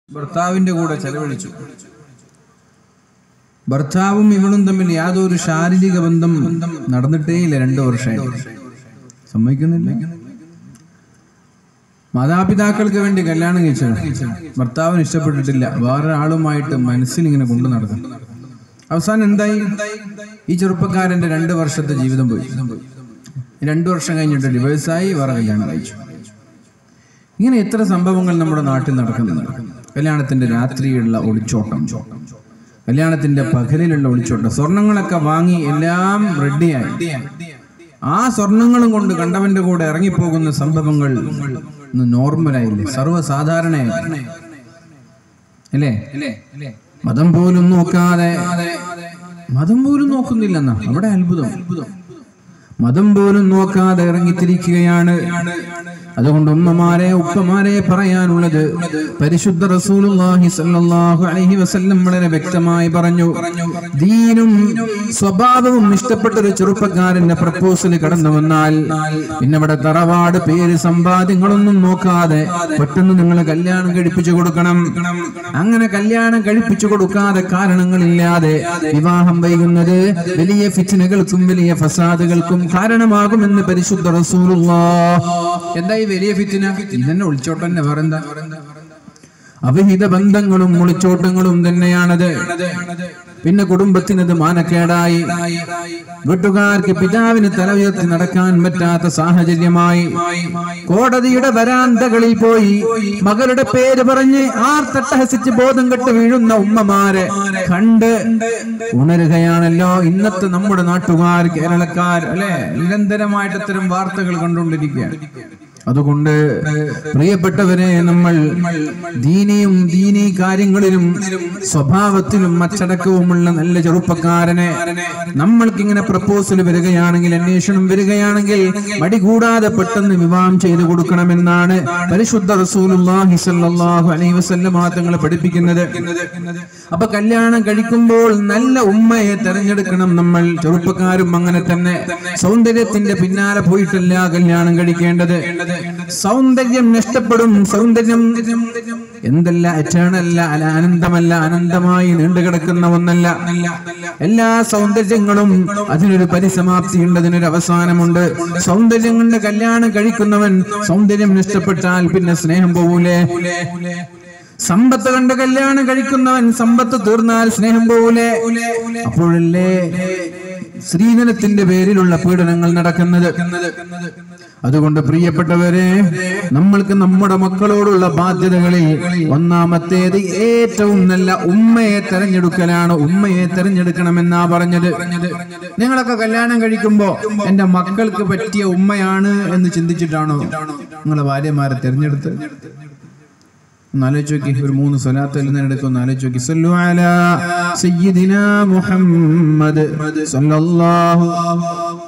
ഭർത്താവിന്റെ കൂടെ ചെലവഴിച്ചു ഭർത്താവും ഇവളും തമ്മിൽ യാതൊരു ശാരീരിക ബന്ധം നടന്നിട്ടേയില്ല രണ്ടു വർഷമായിട്ട് സമ്മതിക്കുന്നില്ല മാതാപിതാക്കൾക്ക് വേണ്ടി കല്യാണം കഴിച്ചത് ഭർത്താവിന് ഇഷ്ടപ്പെട്ടിട്ടില്ല വേറെ ആളുമായിട്ട് മനസ്സിൽ ഇങ്ങനെ കൊണ്ടു നടക്കും അവസാനം എന്തായി ഈ ചെറുപ്പക്കാരന്റെ രണ്ട് വർഷത്തെ ജീവിതം പോയി രണ്ടു വർഷം കഴിഞ്ഞിട്ട് ഡിവേഴ്സായി വേറെ കല്യാണം കഴിച്ചു ഇങ്ങനെ എത്ര സംഭവങ്ങൾ നമ്മുടെ നാട്ടിൽ നടക്കുന്നുണ്ട് കല്യാണത്തിന്റെ രാത്രിയുള്ള ഒളിച്ചോട്ടം കല്യാണത്തിന്റെ പകലിലുള്ള ഒളിച്ചോട്ടം സ്വർണങ്ങളൊക്കെ വാങ്ങി എല്ലാം റെഡിയായി ആ സ്വർണങ്ങളും കൊണ്ട് കണ്ടവന്റെ കൂടെ ഇറങ്ങിപ്പോകുന്ന സംഭവങ്ങൾ ഇന്ന് നോർമലായില്ലേ സർവ്വസാധാരണയായി അല്ലേ മതം പോലും നോക്കാതെ മതം പോലും നോക്കുന്നില്ലെന്നാ അവിടെ അത്ഭുതം മതം പോലും നോക്കാതെ ഇറങ്ങിത്തിരിക്കുകയാണ് അതുകൊണ്ട് ഉമ്മമാരെ ഉപ്പമാരെ പറയാനുള്ളത് പരിശുദ്ധ റസൂലുള്ളാഹി സ്വല്ലല്ലാഹു അലൈഹി വസല്ലം വളരെ വ്യക്തമായി പറഞ്ഞു ദീനും സ്വഭാവവും ഇഷ്ടപ്പെട്ട ഒരു ചെറുപ്പക്കാരന്റെ പ്രപ്പോസൽ കടന്നു വന്നാൽ പിന്നെ അവിടെ തറവാട് പേര് സമ്പാദ്യങ്ങളൊന്നും നോക്കാതെ പെട്ടെന്ന് നിങ്ങൾ കല്യാണം കഴിപ്പിച്ചു കൊടുക്കണം അങ്ങനെ കല്യാണം കഴിപ്പിച്ചു കൊടുക്കാതെ കാരണങ്ങളില്ലാതെ വിവാഹം വൈകുന്നത് വലിയ ഫിറ്റ്നകൾക്കും വലിയ ഫസാദുകൾക്കും കാരണമാകുമെന്ന് പരിശുദ്ധ റസൂലുള്ള എന്താ ഈ വലിയ ഫിറ്റിന ഇതന്നെ ഒളിച്ചോട്ടം തന്നെ വേറെന്താ അവിഹിത ബന്ധങ്ങളും ഒളിച്ചോട്ടങ്ങളും തന്നെയാണത് പിന്നെ കുടുംബത്തിനത് മാനക്കേടായി വീട്ടുകാർക്ക് പിതാവിന് തല ഉയർത്തി നടക്കാൻ പറ്റാത്ത സാഹചര്യമായി കോടതിയുടെ വരാന്തകളിൽ പോയി മകളുടെ പേര് പറഞ്ഞ് ആർ തട്ടഹസിച്ച് ബോധം കെട്ട് വീഴുന്ന ഉമ്മമാരെ കണ്ട് ഉണരുകയാണല്ലോ ഇന്നത്തെ നമ്മുടെ നാട്ടുകാർ കേരളക്കാർ അല്ലെ നിരന്തരമായിട്ട് ഇത്തരം വാർത്തകൾ കണ്ടുകൊണ്ടിരിക്കുകയാണ് അതുകൊണ്ട് പ്രിയപ്പെട്ടവരെ നമ്മൾ ദീനിയും ദീനീ കാര്യങ്ങളിലും സ്വഭാവത്തിലും അച്ചടക്കവുമുള്ള നല്ല ചെറുപ്പക്കാരനെ നമ്മൾക്ക് ഇങ്ങനെ പ്രപ്പോസൽ വരികയാണെങ്കിൽ അന്വേഷണം വരികയാണെങ്കിൽ മടി കൂടാതെ പെട്ടെന്ന് വിവാഹം ചെയ്തു കൊടുക്കണമെന്നാണ് പരിശുദ്ധ റസൂലുള്ളാഹി സ്വല്ലല്ലാഹു അലൈഹി വസല്ലം തങ്ങൾ പഠിപ്പിക്കുന്നത് അപ്പൊ കല്യാണം കഴിക്കുമ്പോൾ നല്ല ഉമ്മയെ തെരഞ്ഞെടുക്കണം നമ്മൾ ചെറുപ്പക്കാരും അങ്ങനെ തന്നെ സൗന്ദര്യത്തിന്റെ പിന്നാലെ പോയിട്ടല്ല കല്യാണം കഴിക്കേണ്ടത് സൗന്ദര്യം നഷ്ടപ്പെടും സൗന്ദര്യം എന്തല്ല എറ്റേണല്ല അല്ല അനന്തമല്ല അനന്തമായി നീണ്ടുകിടക്കുന്ന ഒന്നല്ല എല്ലാ സൗന്ദര്യങ്ങളും അതിനൊരു പരിസമാപ്തിയുണ്ട് അതിനൊരു അവസാനമുണ്ട് സൗന്ദര്യം കൊണ്ട് കല്യാണം കഴിക്കുന്നവൻ സൗന്ദര്യം നഷ്ടപ്പെട്ടാൽ പിന്നെ സ്നേഹം പോകൂലേ സമ്പത്ത് കണ്ട് കല്യാണം കഴിക്കുന്നവൻ സമ്പത്ത് തീർന്നാൽ സ്നേഹം പോകൂലേ അപ്പോഴല്ലേ സ്ത്രീധനത്തിന്റെ പേരിലുള്ള പീഡനങ്ങൾ നടക്കുന്നത് അതുകൊണ്ട് പ്രിയപ്പെട്ടവരെ നമ്മൾക്ക് നമ്മുടെ മക്കളോടുള്ള ബാധ്യതകളിൽ ഒന്നാമത്തേത് ഏറ്റവും നല്ല ഉമ്മയെ തെരഞ്ഞെടുക്കലാണ് ഉമ്മയെ തെരഞ്ഞെടുക്കണമെന്നാ പറഞ്ഞത് നിങ്ങളൊക്കെ കല്യാണം കഴിക്കുമ്പോ എന്റെ മക്കൾക്ക് പറ്റിയ ഉമ്മയാണ് എന്ന് ചിന്തിച്ചിട്ടാണോ നിങ്ങളെ ഭാര്യമാരെ തെരഞ്ഞെടുത്ത് ആലോചിച്ച് നോക്കി ഒരു മൂന്ന് സ്വലാത്ത് എഴുന്നേടുക്കും ആലോചിച്ച് നോക്കി സല്ലു അലാ സയ്യിദിനാ മുഹമ്മദ് സല്ലല്ലാഹു